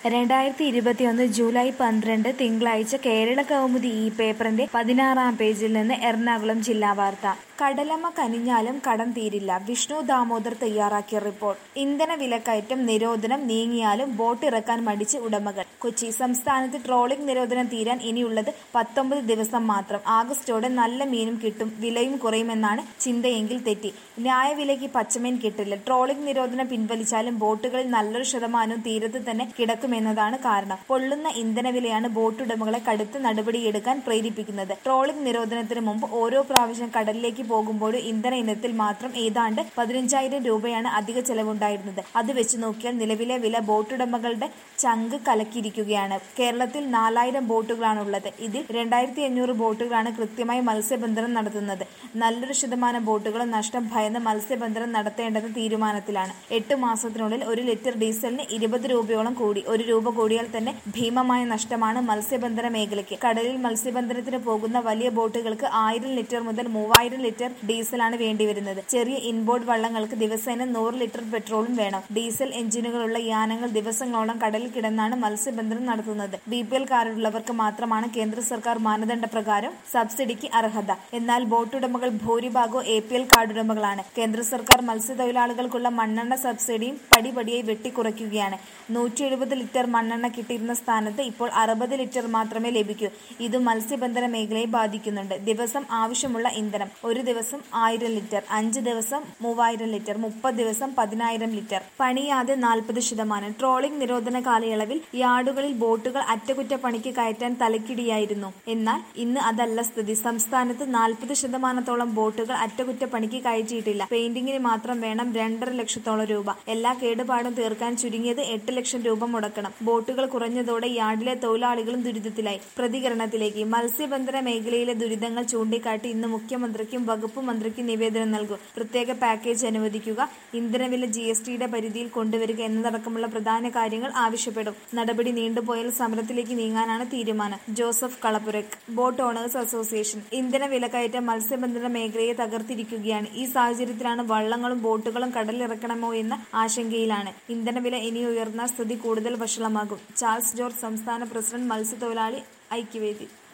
രണ്ടായിരത്തി ഇരുപത്തിയൊന്ന് ജൂലൈ പന്ത്രണ്ട് തിങ്കളാഴ്ച കേരള കൗമുദി ഈ പേപ്പറിന്റെ പതിനാറാം പേജിൽ നിന്ന് എറണാകുളം ജില്ലാ വാർത്ത കടലമ്മ കനിഞ്ഞാലും കടം തീരില്ല വിഷ്ണു ദാമോദർ തയ്യാറാക്കിയ റിപ്പോർട്ട് ഇന്ധന വിലക്കയറ്റം നിരോധനം നീങ്ങിയാലും ബോട്ട് ഇറക്കാൻ മടിച്ച് ഉടമകൾ കൊച്ചി സംസ്ഥാനത്ത് ട്രോളിംഗ് നിരോധനം തീരാൻ ഇനിയുള്ളത് പത്തൊമ്പത് ദിവസം മാത്രം ആഗസ്റ്റോടെ നല്ല മീനും കിട്ടും വിലയും കുറയുമെന്നാണ് ചിന്തയെങ്കിൽ തെറ്റി ന്യായവിലയ്ക്ക് പച്ചമീൻ കിട്ടില്ല ട്രോളിംഗ് നിരോധനം പിൻവലിച്ചാലും ബോട്ടുകളിൽ നല്ലൊരു ശതമാനവും തീരത്ത് തന്നെ കിടക്കുമെന്നതാണ് കാരണം പൊള്ളുന്ന ഇന്ധനവിലയാണ് ബോട്ടുടമകളെ കടുത്ത നടപടിയെടുക്കാൻ പ്രേരിപ്പിക്കുന്നത് ട്രോളിംഗ് നിരോധനത്തിന് മുമ്പ് ഓരോ പ്രാവശ്യം കടലിലേക്ക് പോകുമ്പോഴും ഇന്ധന ഇനത്തിൽ മാത്രം ഏതാണ്ട് പതിനഞ്ചായിരം രൂപയാണ് അധിക ചെലവുണ്ടായിരുന്നത് അത് വെച്ച് നോക്കിയാൽ നിലവിലെ വില ബോട്ടുടമകളുടെ ചങ്ക് കലക്കിയിരിക്കുകയാണ് കേരളത്തിൽ നാലായിരം ബോട്ടുകളാണുള്ളത് ഇതിൽ രണ്ടായിരത്തി അഞ്ഞൂറ് ബോട്ടുകളാണ് കൃത്യമായി മത്സ്യബന്ധനം നടത്തുന്നത് നല്ലൊരു ശതമാനം ബോട്ടുകളും നഷ്ടം ഭയന്ന് മത്സ്യബന്ധനം നടത്തേണ്ടെന്ന തീരുമാനത്തിലാണ് എട്ട് മാസത്തിനുള്ളിൽ ഒരു ലിറ്റർ ഡീസലിന് ഇരുപത് രൂപയോളം കൂടി ഒരു രൂപ കൂടിയാൽ തന്നെ ഭീമമായ നഷ്ടമാണ് മത്സ്യബന്ധന മേഖലയ്ക്ക് കടലിൽ മത്സ്യബന്ധനത്തിന് പോകുന്ന വലിയ ബോട്ടുകൾക്ക് ആയിരം ലിറ്റർ മുതൽ മൂവായിരം ലിറ്റർ ഡീസലാണ് വേണ്ടിവരുന്നത് ചെറിയ ഇൻബോർഡ് വള്ളങ്ങൾക്ക് ദിവസേന നൂറ് ലിറ്റർ പെട്രോളും വേണം ഡീസൽ എഞ്ചിനുകളുള്ള യാനങ്ങൾ ദിവസങ്ങളോളം കടലിൽ കിടന്നാണ് മത്സ്യബന്ധനം നടത്തുന്നത് ബി പി എൽ കാർഡുള്ളവർക്ക് മാത്രമാണ് കേന്ദ്ര സർക്കാർ മാനദണ്ഡ പ്രകാരം സബ്സിഡിക്ക് അർഹത എന്നാൽ ബോട്ടുടമകൾ ഭൂരിഭാഗവും എ പി എൽ കാർഡുടമകളാണ് കേന്ദ്ര സർക്കാർ മത്സ്യത്തൊഴിലാളികൾക്കുള്ള മണ്ണെണ്ണ സബ്സിഡിയും പടിപടിയായി വെട്ടിക്കുറയ്ക്കുകയാണ് നൂറ്റി എഴുപത് ലിറ്റർ മണ്ണെണ്ണ കിട്ടിയിരുന്ന സ്ഥാനത്ത് ഇപ്പോൾ അറുപത് ലിറ്റർ മാത്രമേ ലഭിക്കൂ ഇത് മത്സ്യബന്ധന മേഖലയെ ബാധിക്കുന്നുണ്ട് ദിവസം ആവശ്യമുള്ള ഇന്ധനം ഒരു ദിവസം ആയിരം ലിറ്റർ അഞ്ച് ദിവസം മൂവായിരം ലിറ്റർ മുപ്പത് ദിവസം പതിനായിരം ലിറ്റർ പണിയാതെ നാൽപ്പത് ശതമാനം ട്രോളിംഗ് നിരോധന കാലയളവിൽ യാർഡുകളിൽ ബോട്ടുകൾ അറ്റകുറ്റപ്പണിക്ക് കയറ്റാൻ തലക്കിടിയായിരുന്നു എന്നാൽ ഇന്ന് അതല്ല സ്ഥിതി സംസ്ഥാനത്ത് നാൽപ്പത് ശതമാനത്തോളം ബോട്ടുകൾ അറ്റകുറ്റപ്പണിക്ക് കയറ്റിയിട്ടില്ല പെയിന്റിങ്ങിന് മാത്രം വേണം രണ്ടര ലക്ഷത്തോളം രൂപ എല്ലാ കേടുപാടും തീർക്കാൻ ചുരുങ്ങിയത് എട്ട് ലക്ഷം രൂപ മുടക്കണം ബോട്ടുകൾ കുറഞ്ഞതോടെ യാർഡിലെ തൊഴിലാളികളും ദുരിതത്തിലായി പ്രതികരണത്തിലേക്ക് മത്സ്യബന്ധന മേഖലയിലെ ദുരിതങ്ങൾ ചൂണ്ടിക്കാട്ടി ഇന്ന് മുഖ്യമന്ത്രിക്കും വകുപ്പ് മന്ത്രിക്കും നിവേദനം നൽകും പ്രത്യേക പാക്കേജ് അനുവദിക്കുക ഇന്ധനവില ജി എസ് ടിയുടെ പരിധിയിൽ കൊണ്ടുവരിക എന്നതടക്കമുള്ള പ്രധാന കാര്യങ്ങൾ ആവശ്യപ്പെടും നടപടി നീണ്ടുപോയാൽ സമരത്തിലേക്ക് നീങ്ങാനാണ് തീരുമാനം ജോസഫ് കളപ്പുരക്ക് ബോട്ട് ഓണേഴ്സ് അസോസിയേഷൻ ഇന്ധന വിലക്കയറ്റം മത്സ്യബന്ധന മേഖലയെ തകർത്തിരിക്കുകയാണ് ഈ സാഹചര്യത്തിലാണ് വള്ളങ്ങളും ബോട്ടുകളും കടലിറക്കണമോ എന്ന ആശങ്കയിലാണ് ഇന്ധനവില ഇനി ഉയർന്ന സ്ഥിതി കൂടുതൽ വഷളമാകും ചാൾസ് ജോർജ് സംസ്ഥാന പ്രസിഡന്റ് മത്സ്യത്തൊഴിലാളി ഐക്യവേദി